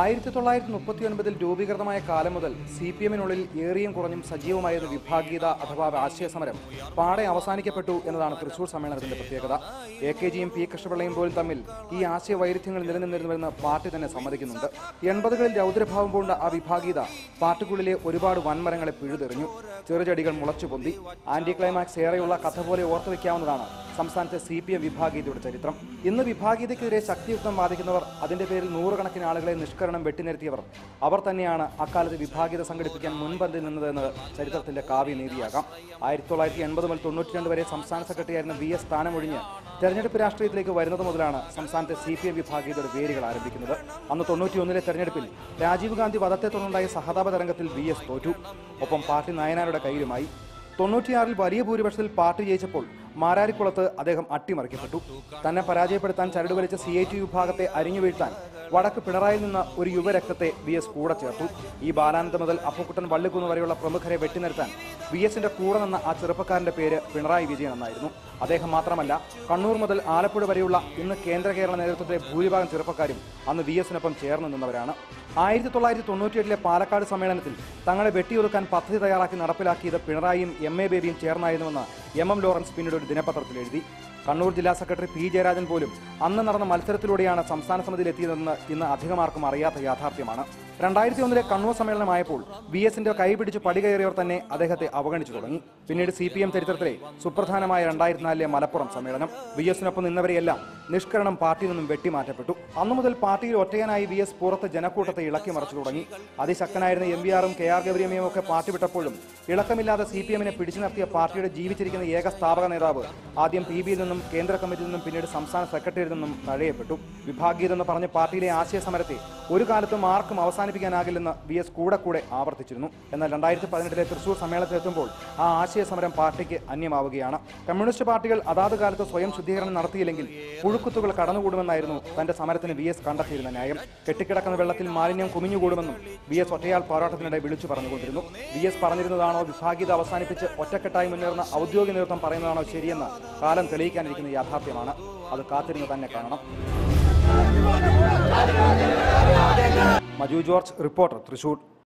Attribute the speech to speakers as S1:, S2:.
S1: ആയിരത്തി തൊള്ളായിരത്തി മുപ്പത്തി ഒൻപതിൽ രൂപീകൃതമായ കാലം മുതൽ സി പി എമ്മിനുള്ളിൽ ഏറിയും കുറഞ്ഞും സജീവമായിരുന്ന വിഭാഗീയത അഥവാ ആശയ സമരം പാടെ അവസാനിക്കപ്പെട്ടു എന്നതാണ് തൃശൂർ സമ്മേളനത്തിന്റെ പ്രത്യേകത എ കെ ജിയും പി കൃഷ്ണപിള്ളയും പോലും തമ്മിൽ ഈ ആശയ വൈരുദ്ധ്യങ്ങൾ നിലനിന്നിരുന്നുവെന്ന് പാർട്ടി തന്നെ സമ്മതിക്കുന്നുണ്ട് എൺപതുകളിൽ രൗദ്രഭാവം പൂണ്ട ആ വിഭാഗീയത പാർട്ടിക്കുള്ളിലെ ഒരുപാട് വൻമരങ്ങളെ പിഴുതെറിഞ്ഞു ചെറുചെടികൾ മുളച്ചു പൊന്തി ആന്റി ക്ലൈമാക്സ് ഏറെയുള്ള കഥ പോലെ ഓർത്തു വെക്കാവുന്നതാണ് സംസ്ഥാനത്തെ സി പി എം വിഭാഗീയതയുടെ ചരിത്രം ഇന്ന് വിഭാഗീയതയ്ക്കെതിരെ ശക്തിയുക്തം വാദിക്കുന്നവർ അതിന്റെ പേരിൽ നൂറുകണക്കിന് ആളുകളെ നിഷ്കരണം വെട്ടിനിരത്തിയവർ അവർ തന്നെയാണ് അക്കാലത്ത് വിഭാഗീയത സംഘടിപ്പിക്കാൻ മുൻപന്തിൽ നിന്നതെന്ന് ചരിത്രത്തിന്റെ കാവ്യനീതിയാകാം ആയിരത്തി തൊള്ളായിരത്തി എൺപത് മുതൽ തൊണ്ണൂറ്റി രണ്ട് വരെ സംസ്ഥാന സെക്രട്ടറിയായിരുന്ന വി എസ് സ്ഥാനമൊഴിഞ്ഞ് തെരഞ്ഞെടുപ്പ് രാഷ്ട്രീയത്തിലേക്ക് വരുന്നത് മുതലാണ് സംസ്ഥാനത്തെ സി പി എം വിഭാഗീയതയുടെ വേരുകൾ ആരംഭിക്കുന്നത് അന്ന് തൊണ്ണൂറ്റിയൊന്നിലെ തെരഞ്ഞെടുപ്പിൽ രാജീവ് ഗാന്ധി വധത്തെ തുടർന്നുണ്ടായ സഹതാപ തരംഗത്തിൽ വി എസ് തോറ്റു ഒപ്പം പാർട്ടി നയനാരുടെ കയ്യിലുമായി തൊണ്ണൂറ്റിയാറിൽ വലിയ ഭൂരിപക്ഷത്തിൽ പാർട്ടി ജയിച്ചപ്പോൾ മാരാരിക്കുളത്ത് അദ്ദേഹം അട്ടിമറിക്കപ്പെട്ടു തന്നെ പരാജയപ്പെടുത്താൻ ചരടുവലിച്ച സി ഐ ടി വിഭാഗത്തെ അരിഞ്ഞു വീഴ്ത്താൻ വടക്ക് പിണറായിൽ നിന്ന് ഒരു യുവരക്തത്തെ വി എസ് കൂടെ ചേർത്തു ഈ ബാലാനന്ദ മുതൽ അപ്പുക്കുട്ടൻ വള്ളിക്കുന്ന് വരെയുള്ള പ്രമുഖരെ വെട്ടിനിർത്താൻ വി എസിന്റെ കൂടെ നിന്ന ആ ചെറുപ്പക്കാരന്റെ പേര് പിണറായി വിജയൻ എന്നായിരുന്നു അദ്ദേഹം മാത്രമല്ല കണ്ണൂർ മുതൽ ആലപ്പുഴ വരെയുള്ള ഇന്ന് കേന്ദ്ര കേരള നേതൃത്വത്തിലെ ഭൂരിഭാഗം ചെറുപ്പക്കാരും അന്ന് വി എസിനൊപ്പം ചേർന്ന് നിന്നവരാണ് ആയിരത്തി തൊള്ളായിരത്തി തൊണ്ണൂറ്റിയെട്ടിലെ പാലക്കാട് സമ്മേളനത്തിൽ തങ്ങളെ വെട്ടിയൊതുക്കാൻ പദ്ധതി തയ്യാറാക്കി നടപ്പിലാക്കിയത് പിണറായിയും എം എ ബേബിയും ചേർന്നായിരുന്നുവെന്ന് എം എം ലോറൻസ് പിന്നീട് ഒരു ദിനപത്രത്തിൽ എഴുതി കണ്ണൂർ ജില്ലാ സെക്രട്ടറി പി ജയരാജൻ പോലും അന്ന് നടന്ന മത്സരത്തിലൂടെയാണ് സംസ്ഥാന സമിതിയിൽ എത്തിയതെന്ന് ഇന്ന് അധികമാർക്കും അറിയാത്ത യാഥാർത്ഥ്യമാണ് രണ്ടായിരത്തി ഒന്നിലെ കണ്ണൂർ സമ്മേളനമായപ്പോൾ വി എസിന്റെ കൈപിടിച്ച് പടി കയറിയവർ തന്നെ അദ്ദേഹത്തെ അവഗണിച്ചു തുടങ്ങി പിന്നീട് സി പി എം ചരിത്രത്തിലെ സുപ്രധാനമായ രണ്ടായിരത്തി നാലിലെ മലപ്പുറം സമ്മേളനം വി എസിനൊപ്പം നിന്നവരെയെല്ലാം നിഷ്കരണം പാർട്ടിയിൽ നിന്നും വെട്ടിമാറ്റപ്പെട്ടു അന്നു മുതൽ പാർട്ടിയിൽ ഒറ്റയനായി വി എസ് പുറത്ത് ജനക്കൂട്ടത്തെ ഇളക്കി മറിച്ചു തുടങ്ങി അതിശക്തനായിരുന്ന എം വി ആറും കെ ആർ ഗൗരിയമ്മയും ഒക്കെ പാർട്ടി വിട്ടപ്പോഴും ഇളക്കമില്ലാതെ സി പി എമ്മിനെ പിടിച്ചു നിർത്തിയ പാർട്ടിയുടെ ജീവിച്ചിരിക്കുന്ന ഏക സ്ഥാപക നേതാവ് ആദ്യം പി ബിയിൽ നിന്നും കേന്ദ്ര കമ്മിറ്റിയിൽ നിന്നും പിന്നീട് സംസ്ഥാന സെക്രട്ടറിയിൽ നിന്നും തഴയപ്പെട്ടു വിഭാഗീയതെന്ന് പറഞ്ഞ പാർട്ടിയിലെ ആശയ സമരത്തെ ഒരു കാലത്തും ആർക്കും അവസാനിപ്പിക്കാനാകില്ലെന്ന് വി എസ് കൂടെ കൂടെ ആവർത്തിച്ചിരുന്നു എന്നാൽ രണ്ടായിരത്തി പതിനെട്ടിലെ തൃശൂർ സമ്മേളനത്തിലെത്തുമ്പോൾ ആ ആശയ സമരം പാർട്ടിക്ക് അന്യമാവുകയാണ് കമ്മ്യൂണിസ്റ്റ് പാർട്ടികൾ അതാത് കാലത്ത് സ്വയം ശുദ്ധീകരണം നടത്തിയില്ലെങ്കിൽ പുഴുക്കുത്തുകൾ കടന്നുകൂടുമെന്നായിരുന്നു തന്റെ സമരത്തിന് വി എസ് കണ്ടെത്തിയിരുന്ന ന്യായം കെട്ടിക്കിടക്കുന്ന വെള്ളത്തിൽ മാലിന്യം കുമിഞ്ഞുകൂടുമെന്നും വി എസ് ഒറ്റയാൾ പോരാട്ടത്തിനിടെ വിളിച്ചു പറഞ്ഞുകൊണ്ടിരുന്നു വി എസ് പറഞ്ഞിരുന്നതാണോ വിഭാഗീയത അവസാനിപ്പിച്ച് ഒറ്റക്കെട്ടായി മുന്നേറുന്ന ഔദ്യോഗിക നേതൃത്വം പറയുന്നതാണോ ശരിയെന്ന് കാലം തെളിയിക്കാനിരിക്കുന്ന യാഥാർത്ഥ്യമാണ് അത് കാത്തിരുന്ന് തന്നെ കാണണം മജു ജോർജ് റിപ്പോർട്ടർ തൃശൂർ